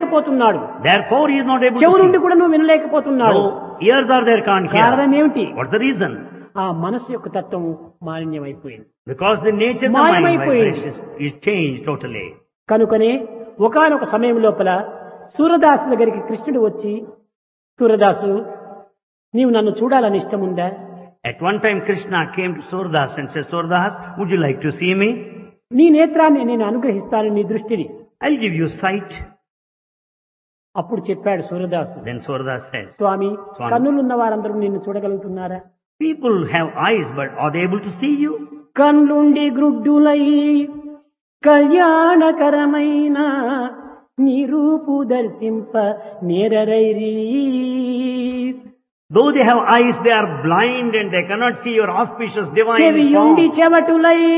వినలేకపోతున్నాడు Therefore he is not able to చెవులుండి see. కూడా నువ్వు వినలేకపోతున్నాడు No, ears are there, can't hear. కారణం ఏమిటి What's the reason? ఆ మనసు యొక్క తత్వం మాలిన్యమైపోయింది Because the nature of the mind మాయమైపోయింది. vibrations is changed totally. కనుకనే ఒకానొక సమయం లోపల సూరదాసు దగ్గరికి కృష్ణుడు వచ్చి సూరదాసు నీవు నన్ను చూడాలని ఇష్టం ఉందా At one time Krishna came to Surdas and said, Surdas, would you like to see me? నీ నేత్రాన్ని నేను అనుగ్రహిస్తాను నీ దృష్టిని I'll give you sight. అప్పుడు చెప్పాడు సూరదాసు Then Surdas says, స్వామి స్వామి. కన్నులున్న వారందరూ నిన్ను చూడగలుగుతున్నారా people have eyes, but are they able to see you? కన్నుండి గ్రుడ్డులై కళ్యాణకరమైన నిరూపు దర్శింప నేరరైరీ Though they have eyes, they are blind and they cannot see your auspicious divine చెవియుండి form. చెవటులై